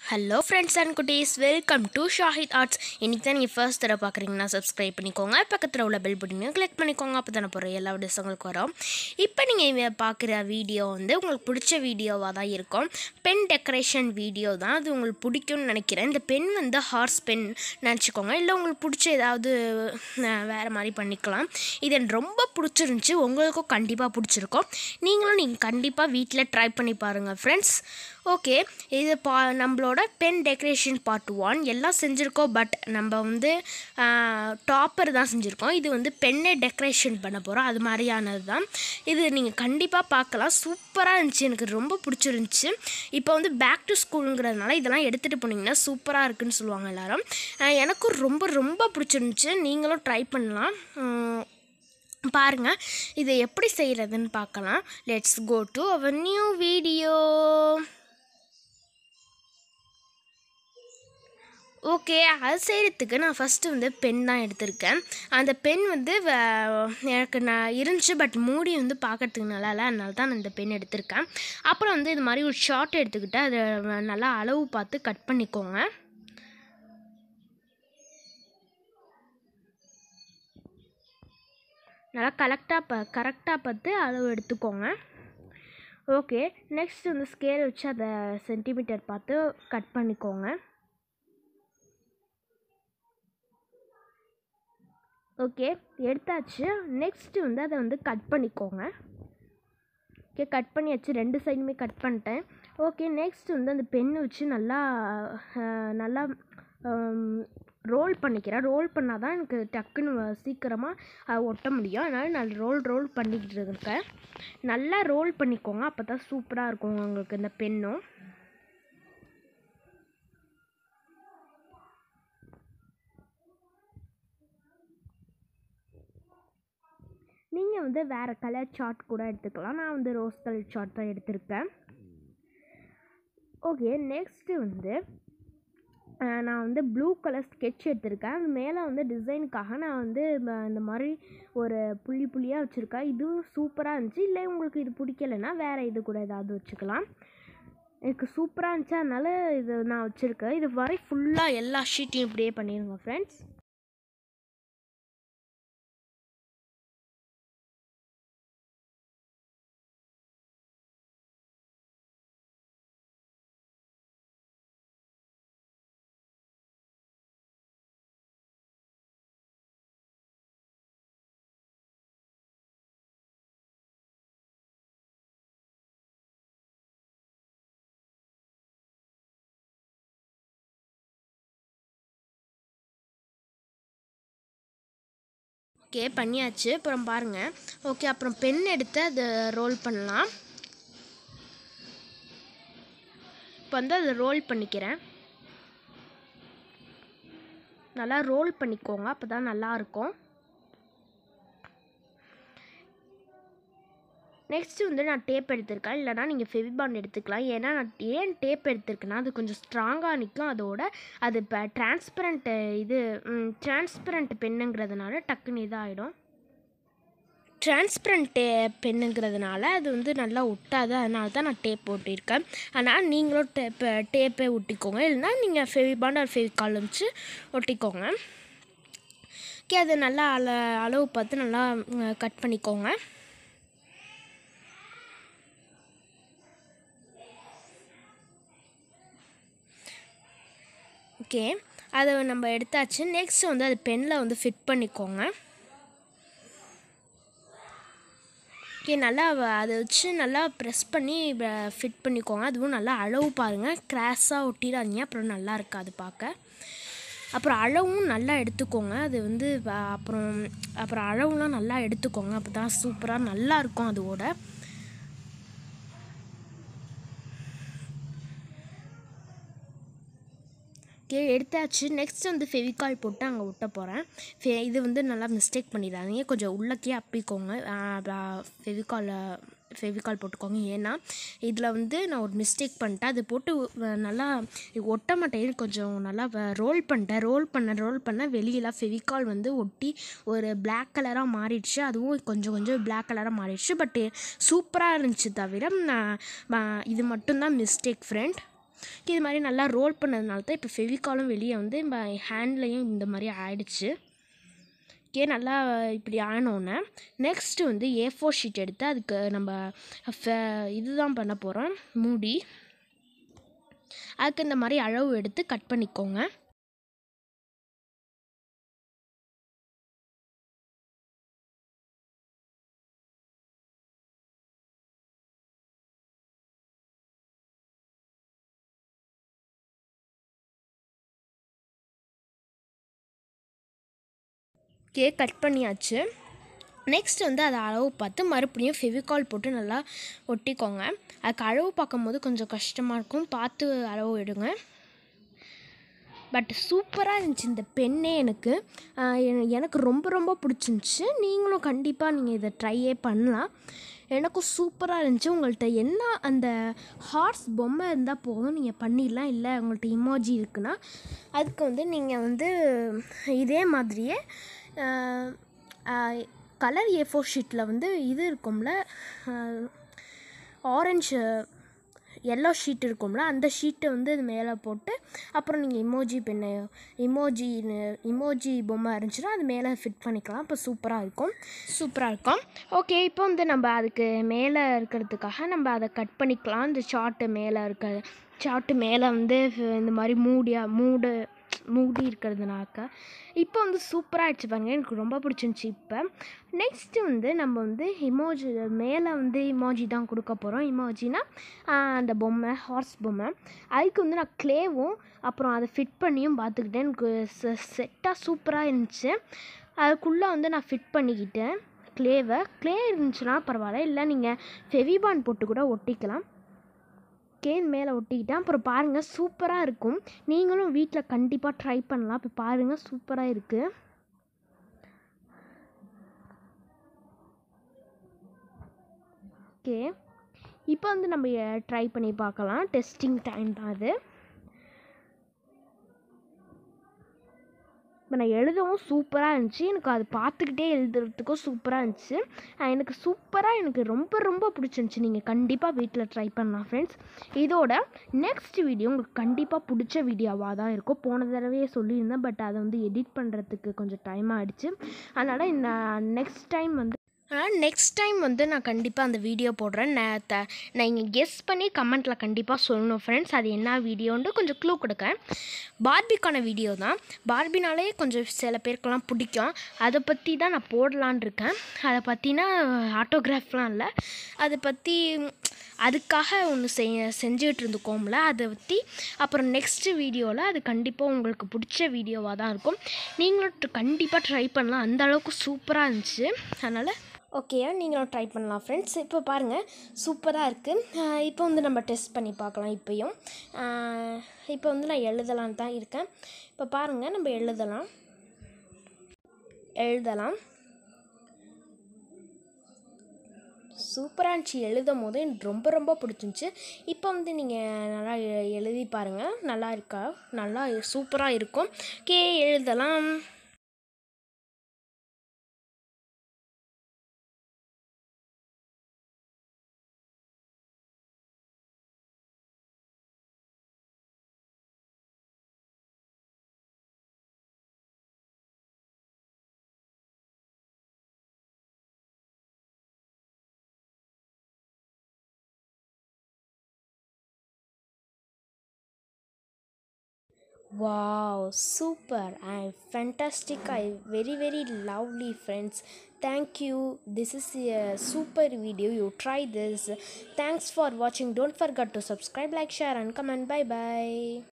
Hello friends and குட்டீஸ் welcome to Shahid arts இன்றைக்கி தான் நீங்கள் ஃபர்ஸ்ட் தடவை பார்க்குறீங்கன்னா சப்ஸ்கிரைப் பண்ணிக்கோங்க பக்கத்தில் உள்ள பெல் பட்டனையும் கிளிக் பண்ணிக்கோங்க அப்போ தானே போகிற எல்லா வீடியோஸ் உங்களுக்கு வரும் இப்போ நீங்கள் பார்க்குற வீடியோ வந்து உங்களுக்கு பிடிச்ச வீடியோவாக தான் இருக்கும் பென் டெக்கரேஷன் வீடியோ தான் அது உங்களுக்கு பிடிக்கும்னு நினைக்கிறேன் இந்த பென் வந்து ஹார்ஸ் பென் நினச்சிக்கோங்க இல்லை உங்களுக்கு பிடிச்ச ஏதாவது அஹ், வேறு மாதிரி பண்ணிக்கலாம் இது எனக்கு ரொம்ப பிடிச்சிருந்துச்சி உங்களுக்கும் கண்டிப்பாக பிடிச்சிருக்கும் நீங்களும் நீங்கள் கண்டிப்பாக வீட்டில் ட்ரை பண்ணி பாருங்கள் ஃப்ரெண்ட்ஸ் ஓகே இது பா நம்மளோட பென் டெக்கரேஷன் பார்ட் ஒன் எல்லாம் செஞ்சுருக்கோம் பட் நம்ம வந்து டாப்பர் தான் செஞ்சுருக்கோம் இது வந்து பெண்ணை டெக்கரேஷன் பண்ண போகிறோம் அது மாதிரியானது தான் இது நீங்கள் கண்டிப்பாக பார்க்கலாம் சூப்பராக இருந்துச்சு எனக்கு ரொம்ப பிடிச்சிருந்துச்சி இப்போ வந்து பேக் டு ஸ்கூலுங்கிறதுனால இதெல்லாம் எடுத்துகிட்டு போனீங்கன்னா சூப்பராக இருக்குன்னு சொல்லுவாங்க எல்லாரும் ஆஹ் எனக்கும் ரொம்ப ரொம்ப பிடிச்சிருந்துச்சி நீங்களும் ட்ரை பண்ணலாம் உம், பாருங்க இதை எப்படி செய்கிறதுன்னு பார்க்கலாம் let's go to our new video okay அது செய்கிறதுக்கு நான் ஃபஸ்ட்டு வந்து பென் தான் எடுத்திருக்கேன் அந்த பென் வந்து வ- எனக்கு நான் இருந்துச்சு பட் மூடி வந்து பார்க்கறதுக்கு நல்லா இல்லை அதனால தான் நான் இந்த பென் எடுத்திருக்கேன் அப்புறம் வந்து இது மாதிரி ஒரு ஷார்ட் எடுத்துக்கிட்டு அதை வ- நல்லா அளவு பார்த்து கட் பண்ணிக்கோங்க நல்லா கரெக்டாக ப கரெக்டாக பார்த்து அளவு எடுத்துக்கோங்க ஓகே நெக்ஸ்ட் வந்து ஸ்கேல் வச்சு அதை சென்டிமீட்டர் பார்த்து கட் பண்ணிக்கோங்க ஓகே எடுத்தாச்சு நெக்ஸ்ட்டு வந்து அதை வந்து கட் பண்ணிக்கோங்க ஓகே கட் பண்ணியாச்சு ரெண்டு சைடுமே கட் பண்ணிட்டேன் ஓகே நெக்ஸ்ட் வந்து அந்த பெண்ணை வச்சு நல்லா அஹ், நல்லா ரோல் பண்ணிக்கிறேன் ரோல் பண்ணால் தான் எனக்கு டக்குன்னு சீக்கிரமாக ஒட்ட முடியும் அதனால் நான் ரோல் ரோல் பண்ணிக்கிட்டு இருக்கேன் நல்லா ரோல் பண்ணிக்கோங்க அப்போ தான் சூப்பராக இருக்கும் உங்களுக்கு இந்த பெண்ணும் நீங்கள் வந்து வேறு கலர் சார்ட் கூட எடுத்துக்கலாம் நான் வந்து ரோஸ் கலர் சார்ட் தான் எடுத்திருக்கேன் ஓகே நெக்ஸ்ட்டு வந்து அஹ், நான் வந்து ப்ளூ கலர் ஸ்கெட்ச் எடுத்திருக்கேன் அது மேலே வந்து டிசைனுக்காக நான் வந்து ம- இந்த மாதிரி ஒரு புள்ளி புள்ளியாக வச்சுருக்கேன் இதுவும் சூப்பராக இருந்துச்சு இல்லை உங்களுக்கு இது பிடிக்கலைன்னா வேறு இது கூட ஏதாவது வச்சுக்கலாம் எனக்கு சூப்பராக இருந்துச்சு அதனால் இது நான் வச்சுருக்கேன் இது வரை ஃபுல்லாக எல்லா ஷீட்டையும் இப்படியே பண்ணிடுங்க ஃப்ரெண்ட்ஸ் ஓகே பண்ணியாச்சு அப்புறம் பாருங்கள் ஓகே அப்புறம் பென் எடுத்து அதை ரோல் பண்ணலாம் இப்போ வந்து அதை ரோல் பண்ணிக்கிறேன் நல்லா ரோல் பண்ணிக்கோங்க அப்போ தான் நல்லாயிருக்கும் நெக்ஸ்ட் வந்து நான் டேப் எடுத்திருக்கேன் இல்லைனா நீங்கள் ஃபெவிபாண்ட் எடுத்துக்கலாம் ஏன்னா நான் ஏன் டேப் எடுத்திருக்கேன்னா அது கொஞ்சம் ஸ்ட்ராங்காக நிற்கும் அதோட அது இப்போ டிரான்ஸ்பரண்ட் இது டிரான்ஸ்பரண்ட் பெண்ணுங்கிறதுனால டக்குன்னு இதாகிடும் டிரான்ஸ்பரண்ட் டே பெண்ணுங்கிறதுனால அது வந்து நல்லா ஒட்டாது அதனால தான் நான் டேப் ஒட்டியிருக்கேன் ஆனால் நீங்களும் டேப் டேப்பே ஒட்டிக்கோங்க இல்லைன்னா நீங்கள் ஃபெவிபாண்ட் ஒரு ஃபெவிகால் வச்சு ஒட்டிக்கோங்க ஓகே அது நல்லா அள அளவு பார்த்து நல்லா கட் பண்ணிக்கோங்க ஓகே அதை நம்ம எடுத்தாச்சு நெக்ஸ்ட் வந்து அது பெனில் வந்து ஃபிட் பண்ணிக்கோங்க ஓகே நல்லா வ- அதை வச்சு நல்லா ப்ரெஸ் பண்ணி ஃபிட் பண்ணிக்கோங்க அதுவும் நல்லா அளவு பாருங்கள் கிராஸாக ஒட்டிடாதீங்க அப்புறம் நல்லா இருக்காது பார்க்க அப்புறம் அளவும் நல்லா எடுத்துக்கோங்க அது வந்து வ- அப்புறம் அப்புறம் அளவுலாம் நல்லா எடுத்துக்கோங்க அப்போ தான் சூப்பராக நல்லா இருக்கும் அதோட ஓகே எடுத்தாச்சு நெக்ஸ்ட் வந்து ஃபெவிகால் போட்டு அங்கே ஒட்ட போகிறேன் ஃபெ இது வந்து நல்லா மிஸ்டேக் பண்ணிடாதீங்க கொஞ்சம் உள்ளக்கே அப்பிக்கோங்க ஃபெவிகால் ஃபெவிகால் போட்டுக்கோங்க ஏன்னா இதில் வந்து நான் ஒரு மிஸ்டேக் பண்ணிட்டேன் அது போட்டு வ- நல்லா ஒட்ட மாட்டேன் கொஞ்சம் நல்லா ரோல் பண்ணிட்டேன் ரோல் பண்ண ரோல் பண்ண வெளியெல்லாம் ஃபெவிகால் வந்து ஒட்டி ஒரு பிளாக் கலராக மாறிடுச்சு அதுவும் கொஞ்சம் கொஞ்சம் பிளாக் கலராக மாறிடுச்சு பட்டு சூப்பராக இருந்துச்சு தவிர நான் ம- இது மட்டும்தான் மிஸ்டேக் ஃப்ரெண்ட் இது மாதிரி நல்லா ரோல் பண்ணதுனால தான் இப்போ ஃபெவிகாலும் வெளியே வந்து ஹேண்ட்லேயும் இந்த மாதிரி ஆயிடுச்சு ஓகே நல்லா இப்படி ஆனோடனே நெக்ஸ்ட்டு வந்து ஏ ஃபோர் ஷீட் எடுத்து அதுக்கு நம்ம ஃப- இதுதான் பண்ண போகிறோம் மூடி அதுக்கு இந்த மாதிரி அளவு எடுத்து கட் பண்ணிக்கோங்க கேக் கட் பண்ணியாச்சு நெக்ஸ்ட் வந்து அதை அளவு பார்த்து மறுபடியும் ஃபெவிகால் போட்டு நல்லா ஒட்டிக்கோங்க அதுக்கு அளவு பார்க்கும்போது கொஞ்சம் கஷ்டமாக இருக்கும் பார்த்து அளவு எடுங்க பட் சூப்பராக இருந்துச்சு இந்த பெண்ணே எனக்கு ஆஹ் என- எனக்கு ரொம்ப ரொம்ப பிடிச்சிருந்துச்சு நீங்களும் கண்டிப்பாக நீங்கள் இதை ட்ரையே பண்ணலாம் எனக்கும் சூப்பராக இருந்துச்சு உங்கள்கிட்ட என்ன அந்த ஹார்ஸ் பொம்மை இருந்தால் போதும் நீங்கள் பண்ணிடலாம் இல்லை உங்கள்கிட்ட இமோஜி இருக்குன்னா அதுக்கு வந்து நீங்கள் வந்து இதே மாதிரியே கலர் ஏ ஃபோர் ஷீட்டில் வந்து இது இருக்கும்ல ஆரஞ்சு எல்லோ ஷீட் இருக்கும்ல அந்த ஷீட்டை வந்து இது மேலே போட்டு அப்புறம் நீங்கள் இமோஜி பெண்ணு இமோஜி இமோஜி பொம்மை இருந்துச்சுன்னா அது மேலே ஃபிட் பண்ணிக்கலாம் இப்போ சூப்பராக இருக்கும் சூப்பராக இருக்கும் ஓகே இப்போ வந்து நம்ம அதுக்கு மேலே இருக்கிறதுக்காக நம்ம அதை கட் பண்ணிக்கலாம் இந்த சார்ட்டு மேலே இருக்க சார்ட்டு மேலே வந்து இந்த மாதிரி மூடியா மூடு மூடி இருக்கிறதுனாக்க இப்போ வந்து சூப்பராக ஆயிடுச்சு பாருங்க எனக்கு ரொம்ப பிடிச்சிருந்துச்சி இப்போ நெக்ஸ்ட்டு வந்து நம்ம வந்து இமோஜி மேலே வந்து இமோஜி தான் கொடுக்க போகிறோம் இமோஜினா அந்த பொம்மை ஹார்ஸ் பொம்மை அதுக்கு வந்து நான் க்ளேவும் அப்புறம் அதை ஃபிட் பண்ணியும் பார்த்துக்கிட்டேன் எனக்கு செட்டாக சூப்பராக இருந்துச்சு அதுக்குள்ளே வந்து நான் ஃபிட் பண்ணிக்கிட்டேன் க்ளேவை க்ளே இருந்துச்சுன்னா பரவாயில்ல இல்லை நீங்கள் ஃபெவிபான் போட்டு கூட ஒட்டிக்கலாம் கேன் மேலே ஒட்டிக்கிட்டேன் அப்புறம் பாருங்கள் சூப்பராக இருக்கும் நீங்களும் வீட்டில் கண்டிப்பாக ட்ரை பண்ணலாம் இப்போ பாருங்கள் சூப்பராக இருக்குது ஓகே இப்போ வந்து நம்ம ட்ரை பண்ணி பார்க்கலாம் டெஸ்டிங் டைம் தான் அது இப்போ நான் எழுதவும் சூப்பராக இருந்துச்சு எனக்கு அது பார்த்துக்கிட்டே எழுதுறதுக்கும் சூப்பராக இருந்துச்சு அஹ் எனக்கு சூப்பராக எனக்கு ரொம்ப ரொம்ப பிடிச்சிருந்துச்சி நீங்கள் கண்டிப்பாக வீட்டில் ட்ரை பண்ணலாம் ஃப்ரெண்ட்ஸ் இதோட நெக்ஸ்ட் வீடியோ உங்களுக்கு கண்டிப்பாக பிடிச்ச வீடியோவாக தான் இருக்கும் போன தடவையே சொல்லியிருந்தேன் பட் அதை வந்து எடிட் பண்ணுறதுக்கு கொஞ்சம் டைம் ஆகிடுச்சு அதனால் இந்த நெக்ஸ்ட் டைம் வந்து ஆனால் நெக்ஸ்ட் டைம் வந்து நான் கண்டிப்பாக அந்த வீடியோ போடுறேன் நான் த நான் இங்கே கெஸ் பண்ணி கமெண்ட்டில் கண்டிப்பாக சொல்லணும் ஃப்ரெண்ட்ஸ் அது என்ன வீடியோன்ட்டு கொஞ்சம் க்ளூ கொடுக்கேன் பார்பிக்கான வீடியோ தான் பார்பினாலே கொஞ்சம் சில பேருக்கெல்லாம் பிடிக்கும் அதை பற்றி தான் நான் போடலான் இருக்கேன் அதை பற்றினா ஆட்டோகிராஃப்லாம் இல்லை அதை பற்றி அதுக்காக ஒன்று செய் செஞ்சுட்டு இருந்துக்கோம்ல அதை பற்றி அப்புறம் நெக்ஸ்ட்டு வீடியோவில் அது கண்டிப்பாக உங்களுக்கு பிடிச்ச வீடியோவாக தான் இருக்கும் நீங்களும் கண்டிப்பாக ட்ரை பண்ணலாம் அந்த அளவுக்கு சூப்பராக இருந்துச்சு அதனால் ஓகேயா நீங்களும் ட்ரை பண்ணலாம் ஃப்ரெண்ட்ஸ் இப்போ பாருங்கள் சூப்பராக இருக்குது இப்போ வந்து நம்ம டெஸ்ட் பண்ணி பார்க்கலாம் இப்போயும் இப்போ வந்து நான் எழுதலான்னு தான் இருக்கேன் இப்போ பாருங்கள் நம்ம எழுதலாம் எழுதலாம் சூப்பராக இருந்துச்சு எழுதும் போது எனக்கு ரொம்ப ரொம்ப பிடிச்சிருந்துச்சி இப்போ வந்து நீங்கள் நல்லா எ- எழுதி பாருங்கள் நல்லா இருக்கா நல்லா சூப்பராக இருக்கும் கே எழுதலாம் Wow, super and fantastic. I very very lovely friends. Thank you. This is a super video. You try this. Thanks for watching. Don't forget to subscribe, like, share, and comment. Bye bye.